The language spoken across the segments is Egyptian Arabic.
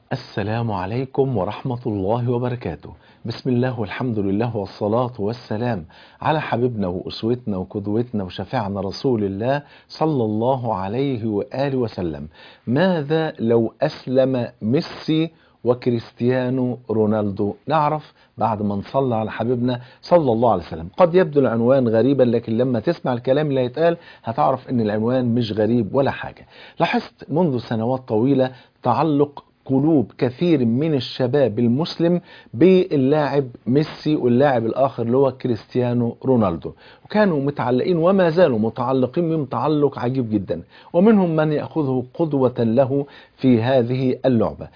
السلام عليكم ورحمة الله وبركاته بسم الله والحمد لله والصلاة والسلام على حبيبنا وأسوتنا وقدوتنا وشفيعنا رسول الله صلى الله عليه وآله وسلم ماذا لو أسلم ميسي وكريستيانو رونالدو نعرف بعد ما نصلى على حبيبنا صلى الله عليه وسلم قد يبدو العنوان غريبا لكن لما تسمع الكلام اللي هيتقال هتعرف ان العنوان مش غريب ولا حاجة لاحظت منذ سنوات طويلة تعلق قلوب كثير من الشباب المسلم باللاعب ميسي واللاعب الاخر اللي هو كريستيانو رونالدو وكانوا متعلقين وما زالوا متعلقين بهم تعلق عجيب جدا ومنهم من ياخذه قدوه له في هذه اللعبه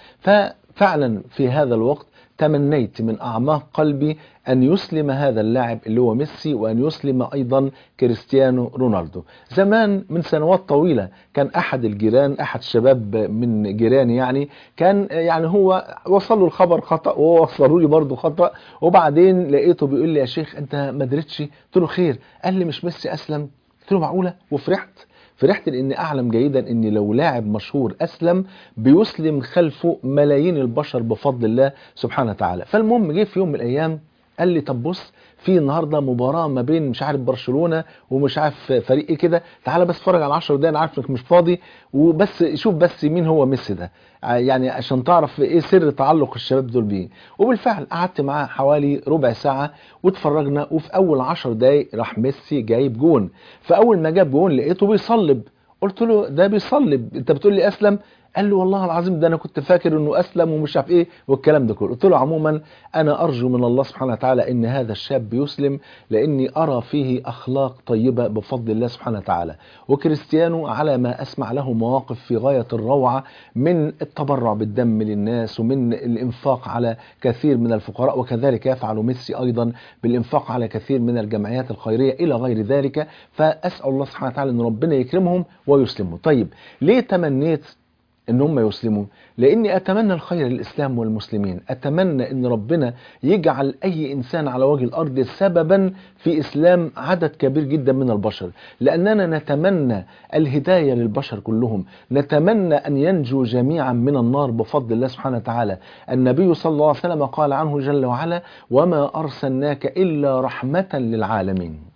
ففعلا في هذا الوقت تمنيت من اعماق قلبي ان يسلم هذا اللاعب اللي هو ميسي وان يسلم ايضا كريستيانو رونالدو زمان من سنوات طويله كان احد الجيران احد الشباب من جيراني يعني كان يعني هو وصل له الخبر خطا وهو وصلوا لي برضه خطا وبعدين لقيته بيقول لي يا شيخ انت ما درتش قلت له خير قال لي مش ميسي اسلم قلت له معقوله وفرحت فرحت لاني اعلم جيدا ان لو لاعب مشهور اسلم بيسلم خلفه ملايين البشر بفضل الله سبحانه وتعالى فالمهم جه في يوم من الايام قال لي طب بص في النهارده مباراه ما بين مش عارف برشلونه ومش عارف فريق ايه كده تعالى بس اتفرج على 10 دقايق انا عارف انك مش فاضي وبس شوف بس مين هو ميسي ده يعني عشان تعرف ايه سر تعلق الشباب دول بيه وبالفعل قعدت معاه حوالي ربع ساعه واتفرجنا وفي اول 10 دقايق راح ميسي جايب جون فاول ما جاب جون لقيته بيصلب قلت له ده بيصلب انت بتقول لي اسلم قال له والله العظيم ده انا كنت فاكر انه اسلم ومش عارف ايه والكلام ده كله قلت له عموما انا ارجو من الله سبحانه وتعالى ان هذا الشاب يسلم لاني ارى فيه اخلاق طيبه بفضل الله سبحانه وتعالى وكريستيانو على ما اسمع له مواقف في غايه الروعه من التبرع بالدم للناس ومن الانفاق على كثير من الفقراء وكذلك يفعل ميسي ايضا بالانفاق على كثير من الجمعيات الخيريه الى غير ذلك فاسال الله سبحانه وتعالى ان ربنا يكرمهم ويسلموا طيب ليه تمنيت ان هم يسلموا لاني اتمنى الخير للاسلام والمسلمين اتمنى ان ربنا يجعل اي انسان على وجه الارض سببا في اسلام عدد كبير جدا من البشر لاننا نتمنى الهدايه للبشر كلهم نتمنى ان ينجو جميعا من النار بفضل الله سبحانه وتعالى النبي صلى الله عليه وسلم قال عنه جل وعلا وما ارسلناك الا رحمه للعالمين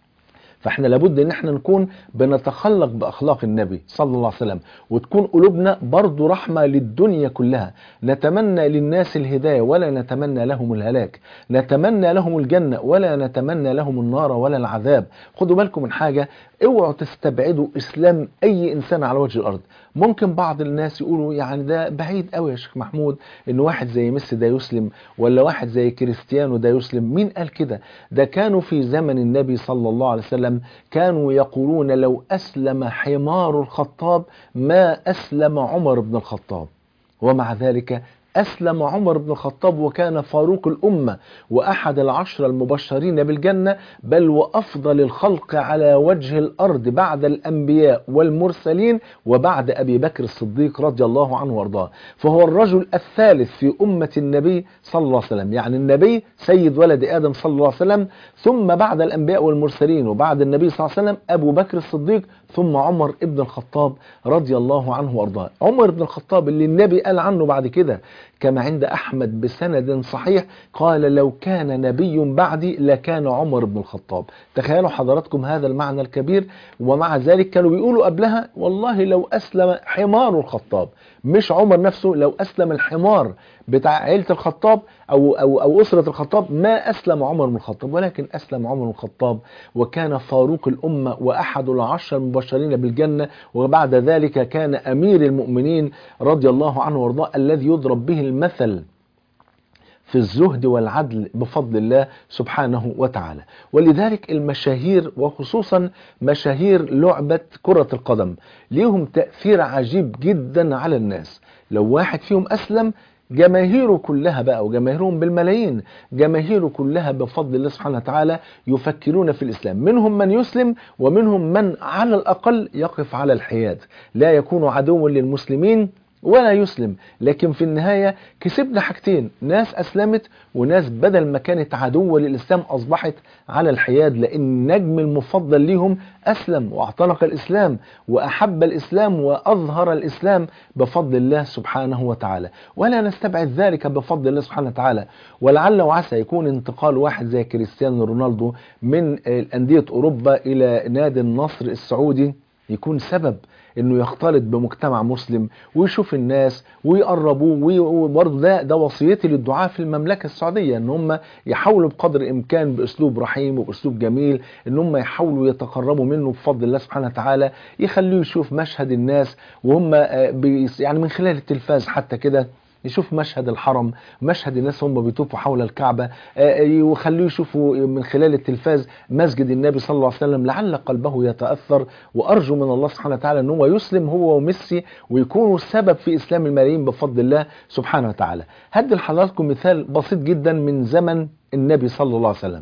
فاحنا لابد ان احنا نكون بنتخلق باخلاق النبي صلى الله عليه وسلم وتكون قلوبنا برضو رحمه للدنيا كلها نتمنى للناس الهدايه ولا نتمنى لهم الهلاك نتمنى لهم الجنه ولا نتمنى لهم النار ولا العذاب خدوا بالكم من حاجه اوعوا تستبعدوا اسلام اي انسان على وجه الارض ممكن بعض الناس يقولوا يعني ده بعيد قوي يا شيخ محمود ان واحد زي ميسي ده يسلم ولا واحد زي كريستيانو ده يسلم مين قال كده ده كانوا في زمن النبي صلى الله عليه وسلم كانوا يقولون لو اسلم حمار الخطاب ما اسلم عمر بن الخطاب ومع ذلك أسلم عمر بن الخطاب وكان فاروق الأمة وأحد العشرة المبشرين بالجنة بل وأفضل الخلق على وجه الأرض بعد الأنبياء والمرسلين وبعد أبي بكر الصديق رضي الله عنه وارضاه فهو الرجل الثالث في أمة النبي صلى الله عليه وسلم يعني النبي سيد ولد آدم صلى الله عليه وسلم ثم بعد الأنبياء والمرسلين وبعد النبي صلى الله عليه وسلم أبو بكر الصديق ثم عمر ابن الخطاب رضي الله عنه وارضاه عمر بن الخطاب اللي النبي قال عنه بعد كده كما عند أحمد بسند صحيح قال لو كان نبي بعدي لكان عمر بن الخطاب تخيلوا حضراتكم هذا المعنى الكبير ومع ذلك كانوا بيقولوا قبلها والله لو أسلم حمار الخطاب مش عمر نفسه لو أسلم الحمار بتاع عيلة الخطاب أو, أو, أو أسرة الخطاب ما أسلم عمر بن الخطاب ولكن أسلم عمر بن الخطاب وكان فاروق الأمة وأحد العشر المبشرين بالجنة وبعد ذلك كان أمير المؤمنين رضي الله عنه وارضاه الذي يضرب به المثل في الزهد والعدل بفضل الله سبحانه وتعالى ولذلك المشاهير وخصوصا مشاهير لعبة كرة القدم ليهم تأثير عجيب جدا على الناس لو واحد فيهم أسلم جماهيره كلها بقى وجماهيرهم بالملايين جماهيره كلها بفضل الله سبحانه وتعالى يفكرون في الإسلام منهم من يسلم ومنهم من على الأقل يقف على الحياد لا يكون عدوا للمسلمين ولا يسلم لكن في النهاية كسبنا حاجتين ناس أسلمت وناس بدل ما كانت عدوة للإسلام أصبحت على الحياد لأن النجم المفضل ليهم أسلم واعتنق الإسلام وأحب الإسلام وأظهر الإسلام بفضل الله سبحانه وتعالى ولا نستبعد ذلك بفضل الله سبحانه وتعالى ولعل وعسى يكون انتقال واحد زي كريستيانو رونالدو من أندية أوروبا إلى نادي النصر السعودي يكون سبب انه يختلط بمجتمع مسلم ويشوف الناس ويقربوه وبرضه ده ده وصيتي للدعاء في المملكه السعوديه ان هم يحاولوا بقدر الامكان باسلوب رحيم وباسلوب جميل ان هم يحاولوا يتقربوا منه بفضل الله سبحانه وتعالى يخليه يشوف مشهد الناس وهم يعني من خلال التلفاز حتى كده يشوف مشهد الحرم مشهد الناس هم بيطوفوا حول الكعبة وخليه يشوفوا من خلال التلفاز مسجد النبي صلى الله عليه وسلم لعل قلبه يتأثر وأرجو من الله سبحانه وتعالى أن هو يسلم هو وميسي ويكونوا السبب في إسلام الملايين بفضل الله سبحانه وتعالى هدي لحضراتكم مثال بسيط جدا من زمن النبي صلى الله عليه وسلم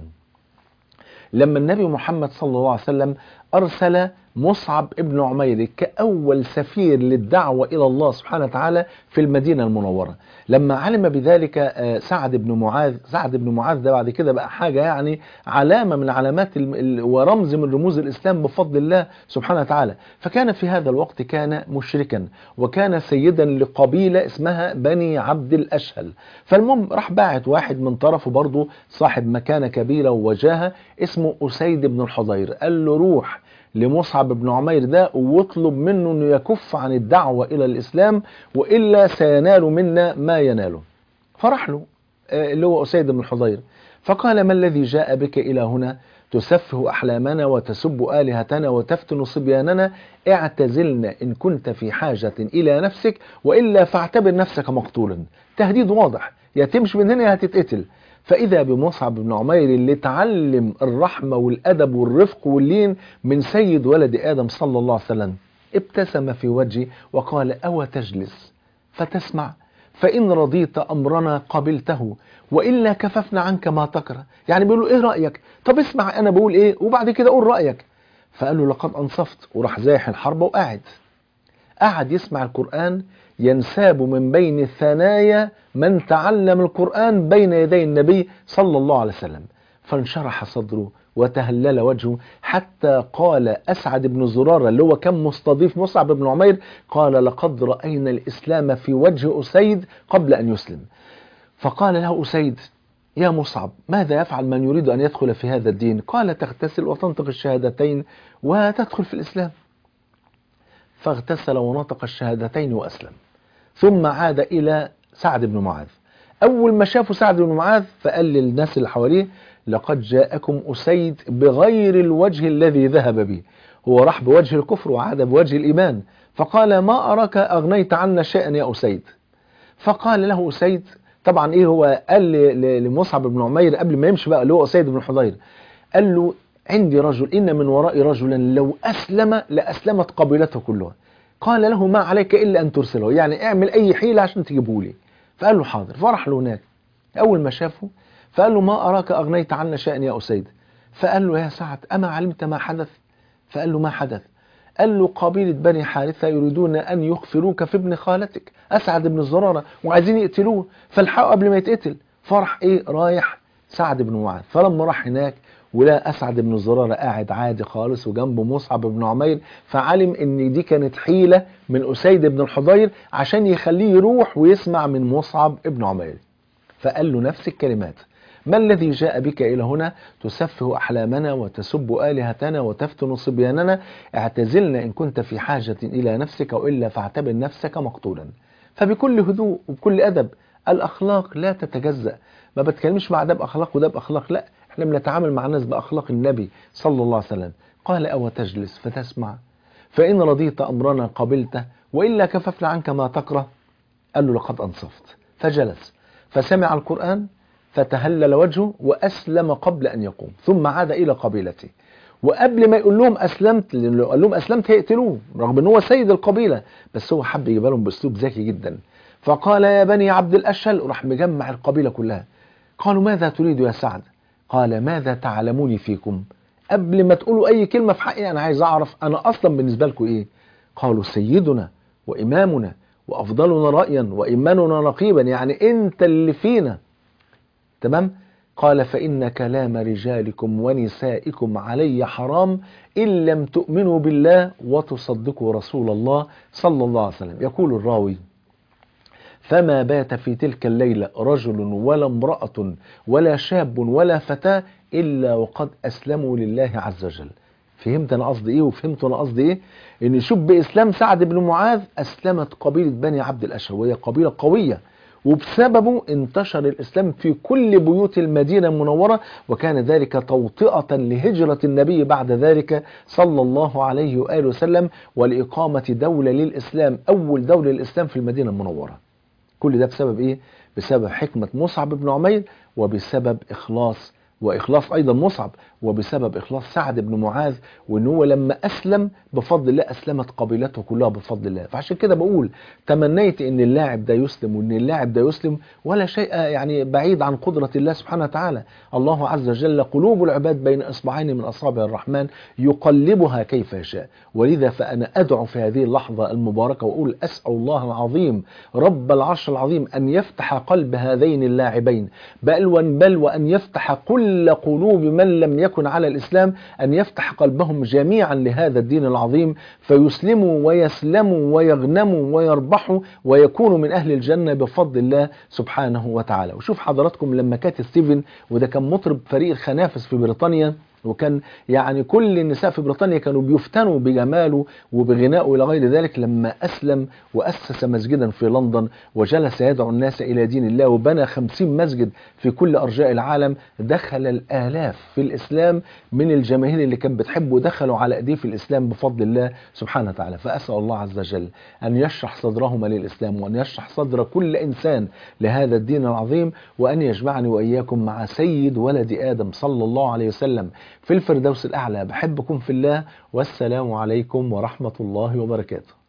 لما النبي محمد صلى الله عليه وسلم أرسل مصعب ابن عمير كأول سفير للدعوة إلى الله سبحانه وتعالى في المدينة المنورة لما علم بذلك سعد بن معاذ سعد بن معاذ ده بعد كده بقى حاجة يعني علامة من علامات ورمز من رموز الإسلام بفضل الله سبحانه وتعالى فكان في هذا الوقت كان مشركا وكان سيدا لقبيلة اسمها بني عبد الأشهل فالمهم راح باعت واحد من طرفه برضه صاحب مكانة كبيرة ووجاهة اسمه أسيد بن الحضير قال له روح لمصعب بن عمير ده واطلب منه انه يكف عن الدعوة الى الاسلام والا سينال منا ما يناله فراح له اللي هو اسيد بن الحضير فقال ما الذي جاء بك الى هنا تسفه احلامنا وتسب الهتنا وتفتن صبياننا اعتزلنا ان كنت في حاجة الى نفسك والا فاعتبر نفسك مقتولا تهديد واضح يا تمشي من هنا يا هتتقتل فإذا بمصعب بن عمير اللي تعلم الرحمة والأدب والرفق واللين من سيد ولد آدم صلى الله عليه وسلم ابتسم في وجهي وقال أو تجلس فتسمع فإن رضيت أمرنا قبلته وإلا كففنا عنك ما تكره يعني بيقولوا إيه رأيك طب اسمع أنا بقول إيه وبعد كده قول رأيك فقال له لقد أنصفت وراح زايح الحرب وقاعد قعد يسمع القرآن ينساب من بين الثنايا من تعلم القرآن بين يدي النبي صلى الله عليه وسلم فانشرح صدره وتهلل وجهه حتى قال أسعد بن زرارة اللي هو كان مستضيف مصعب بن عمير قال لقد رأينا الإسلام في وجه أسيد قبل أن يسلم فقال له أسيد يا مصعب ماذا يفعل من يريد أن يدخل في هذا الدين قال تغتسل وتنطق الشهادتين وتدخل في الإسلام فاغتسل ونطق الشهادتين وأسلم ثم عاد إلى سعد بن معاذ أول ما شافوا سعد بن معاذ فقال للناس اللي حواليه لقد جاءكم أسيد بغير الوجه الذي ذهب به هو راح بوجه الكفر وعاد بوجه الإيمان فقال ما أراك أغنيت عنا شيئا يا أسيد فقال له أسيد طبعا إيه هو قال لمصعب بن عمير قبل ما يمشي بقى اللي هو أسيد بن حضير قال له عندي رجل إن من ورائي رجلا لو أسلم لأسلمت قبيلته كلها قال له ما عليك إلا أن ترسله يعني اعمل أي حيلة عشان تجيبه لي فقال له حاضر فرح له هناك أول ما شافه فقال له ما أراك أغنيت عنا شأن يا أسيد فقال له يا سعد أما علمت ما حدث فقال له ما حدث قال له قبيلة بني حارثة يريدون أن يخفروك في ابن خالتك أسعد بن الزرارة وعايزين يقتلوه فالحقوا قبل ما يتقتل فرح إيه رايح سعد بن معاذ فلما راح هناك ولقى أسعد بن الزرارة قاعد عادي خالص وجنبه مصعب بن عمير فعلم ان دي كانت حيلة من أسيد بن الحضير عشان يخليه يروح ويسمع من مصعب بن عمير فقال له نفس الكلمات ما الذي جاء بك إلى هنا تسفه أحلامنا وتسب آلهتنا وتفتن صبياننا اعتزلنا إن كنت في حاجة إلى نفسك وإلا فاعتبر نفسك مقتولا فبكل هدوء وبكل أدب الأخلاق لا تتجزأ ما بتكلمش مع ده بأخلاق وده بأخلاق لا احنا بنتعامل مع الناس بأخلاق النبي صلى الله عليه وسلم قال أو تجلس فتسمع فإن رضيت أمرنا قبلته وإلا كففنا عنك ما تكره قال له لقد أنصفت فجلس فسمع القرآن فتهلل وجهه وأسلم قبل أن يقوم ثم عاد إلى قبيلته وقبل ما يقول لهم أسلمت لأنه لو قال لهم أسلمت هيقتلوه رغم أنه هو سيد القبيلة بس هو حب يجيبها لهم بأسلوب ذكي جدا فقال يا بني عبد الأشهل وراح مجمع القبيلة كلها قالوا ماذا تريد يا سعد قال ماذا تعلموني فيكم قبل ما تقولوا أي كلمة في حقي أنا عايز أعرف أنا أصلا بالنسبة لكم إيه قالوا سيدنا وإمامنا وأفضلنا رأيا وإيماننا نقيبا يعني أنت اللي فينا تمام قال فإن كلام رجالكم ونسائكم علي حرام إن لم تؤمنوا بالله وتصدقوا رسول الله صلى الله عليه وسلم يقول الراوي فما بات في تلك الليلة رجل ولا امرأة ولا شاب ولا فتاة إلا وقد أسلموا لله عز وجل فهمت أنا قصدي إيه وفهمت أنا قصدي إيه إن شوف بإسلام سعد بن معاذ أسلمت قبيلة بني عبد الأشهر وهي قبيلة قوية وبسببه انتشر الإسلام في كل بيوت المدينة المنورة وكان ذلك توطئة لهجرة النبي بعد ذلك صلى الله عليه وآله وسلم ولإقامة دولة للإسلام أول دولة للإسلام في المدينة المنورة كل ده بسبب إيه؟ بسبب حكمة مصعب بن عمير وبسبب إخلاص وإخلاص أيضا مصعب وبسبب إخلاص سعد بن معاذ وإن هو لما أسلم بفضل الله أسلمت قبيلته كلها بفضل الله فعشان كده بقول تمنيت إن اللاعب ده يسلم وإن اللاعب ده يسلم ولا شيء يعني بعيد عن قدرة الله سبحانه وتعالى الله عز وجل قلوب العباد بين إصبعين من أصابع الرحمن يقلبها كيف يشاء ولذا فأنا أدعو في هذه اللحظة المباركة وأقول أسأل الله العظيم رب العرش العظيم أن يفتح قلب هذين اللاعبين بل بل وأن يفتح كل قلوب من لم يكن على الإسلام أن يفتح قلبهم جميعا لهذا الدين العظيم فيسلموا ويسلموا ويغنموا ويربحوا ويكونوا من أهل الجنة بفضل الله سبحانه وتعالى وشوف حضراتكم لما كات ستيفن وده كان مطرب فريق الخنافس في بريطانيا وكان يعني كل النساء في بريطانيا كانوا بيفتنوا بجماله وبغنائه إلى غير ذلك لما أسلم وأسس مسجدا في لندن وجلس يدعو الناس إلى دين الله وبنى خمسين مسجد في كل أرجاء العالم دخل الآلاف في الإسلام من الجماهير اللي كانت بتحبه دخلوا على أيديه في الإسلام بفضل الله سبحانه وتعالى فأسأل الله عز وجل أن يشرح صدرهما للإسلام وأن يشرح صدر كل إنسان لهذا الدين العظيم وأن يجمعني وإياكم مع سيد ولد آدم صلى الله عليه وسلم في الفردوس الأعلى بحبكم في الله والسلام عليكم ورحمة الله وبركاته